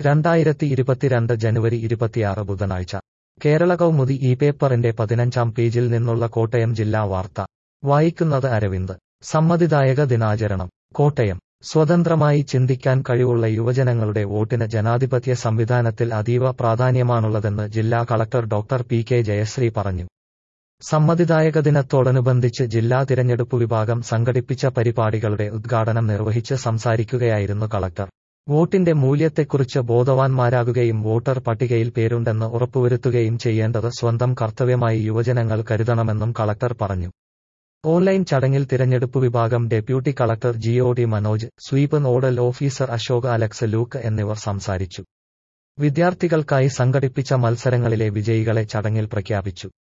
രണ്ടായിരത്തി ഇരുപത്തിരണ്ട് ജനുവരി ഇരുപത്തിയാറ് ബുധനാഴ്ച കേരള കൗമുദി ഈ പേപ്പറിന്റെ പതിനഞ്ചാം പേജിൽ നിന്നുള്ള കോട്ടയം ജില്ലാ വാർത്ത വായിക്കുന്നത് അരവിന്ദ് സമ്മതിദായക ദിനാചരണം കോട്ടയം സ്വതന്ത്രമായി ചിന്തിക്കാൻ കഴിവുള്ള യുവജനങ്ങളുടെ വോട്ടിന് ജനാധിപത്യ സംവിധാനത്തിൽ അതീവ പ്രാധാന്യമാണുള്ളതെന്ന് ജില്ലാ collector doctor P K Jayasree പറഞ്ഞു സമ്മതിദായക ദിനത്തോടനുബന്ധിച്ച് ജില്ലാ തിരഞ്ഞെടുപ്പ് വിഭാഗം സംഘടിപ്പിച്ച പരിപാടികളുടെ ഉദ്ഘാടനം നിർവഹിച്ച് സംസാരിക്കുകയായിരുന്നു കളക്ടർ വോട്ടിന്റെ മൂല്യത്തെക്കുറിച്ച് ബോധവാന്മാരാകുകയും വോട്ടർ പട്ടികയിൽ പേരുണ്ടെന്ന് ഉറപ്പുവരുത്തുകയും ചെയ്യേണ്ടത് സ്വന്തം കർത്തവ്യമായി യുവജനങ്ങൾ കരുതണമെന്നും കളക്ടർ പറഞ്ഞു ഓൺലൈൻ ചടങ്ങിൽ തിരഞ്ഞെടുപ്പ് വിഭാഗം ഡെപ്യൂട്ടി കളക്ടർ ജിഒ D Manoj sweep nodal officer Ashok Alex Luke എന്നിവർ സംസാരിച്ചു വിദ്യാർത്ഥികൾക്കായി സംഘടിപ്പിച്ച മത്സരങ്ങളിലെ വിജയികളെ ചടങ്ങിൽ പ്രഖ്യാപിച്ചു